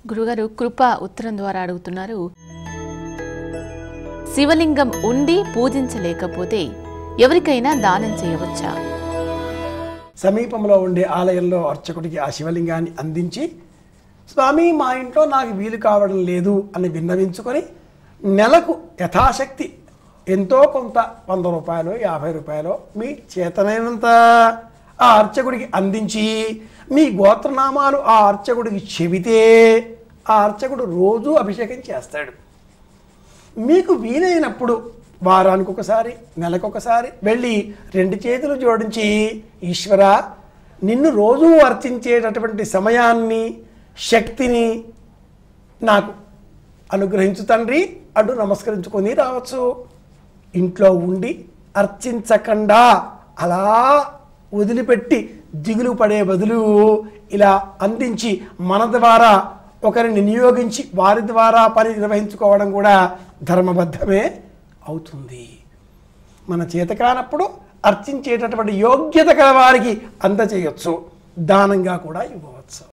గురుగారు కృప ఉత్తరం ద్వారా అడుగుతున్నారు శివలింగం ఉండి పూజించలేకపోతే ఎవరికైనా దానం చేయవచ్చా సమీపంలో ఉండే ఆలయంలో అర్చకుడికి ఆ శివలింగాన్ని అందించి స్వామి మా ఇంట్లో నాకు వీలు కావడం లేదు అని విన్నవించుకొని నెలకు యథాశక్తి ఎంతో కొంత వంద రూపాయలు యాభై రూపాయలు మీ చేతనైనంత ఆ అర్చకుడికి అందించి మీ గోత్రనామాలు ఆ అర్చకుడికి చెబితే ఆ అర్చకుడు రోజు అభిషేకం చేస్తాడు మీకు వీలైనప్పుడు వారానికి ఒకసారి నెలకొకసారి వెళ్ళి రెండు చేతులు జోడించి ఈశ్వర నిన్ను రోజు అర్చించేటటువంటి సమయాన్ని శక్తిని నాకు అనుగ్రహించు తండ్రి అడ్డు నమస్కరించుకొని రావచ్చు ఇంట్లో ఉండి అర్చించకుండా అలా వదిలిపెట్టి దిగులు పడే బదులు ఇలా అందించి మన ద్వారా ఒకరిని నియోగించి వారి ద్వారా పని నిర్వహించుకోవడం కూడా ధర్మబద్ధమే అవుతుంది మన చేత కానప్పుడు అర్చించేటటువంటి యోగ్యత కల వారికి అందచేయచ్చు దానంగా కూడా ఇవ్వవచ్చు